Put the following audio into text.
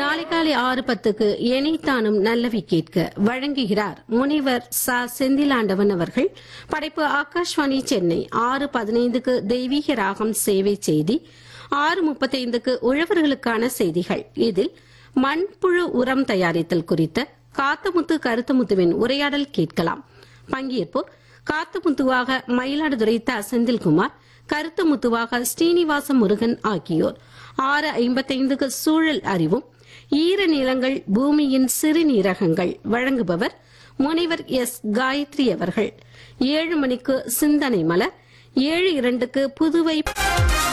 நாளை காலை ஆறு பத்துக்கு எனைத்தானும் நல்லவி கேட்க வழங்குகிறார் முனைவர் ச செந்திலாண்டவன் அவர்கள் படைப்பு ஆகாஷ்வாணி சென்னை ஆறு பதினைந்துக்கு தெய்வீக ராகம் சேவை செய்தி ஆறு முப்பத்தைந்துக்கு உழவர்களுக்கான செய்திகள் இதில் மண்புழு உரம் தயாரித்தல் குறித்த காத்தமுத்து கருத்தமுத்துவின் உரையாடல் கேட்கலாம் பங்கேற்போர் காத்தமுத்துவாக மயிலாடுதுறை த செந்தில்குமார் கருத்தமுத்துவாக ஸ்ரீனிவாச முருகன் ஆகியோர் ஆறு ஐம்பத்தைந்துக்கு சூழல் அறிவும் ஈர நிலங்கள் பூமியின் சிறுநீரகங்கள் வழங்குபவர் முனைவர் எஸ் காயத்ரி அவர்கள் ஏழு மணிக்கு சிந்தனை மலர் ஏழு இரண்டுக்கு புதுவை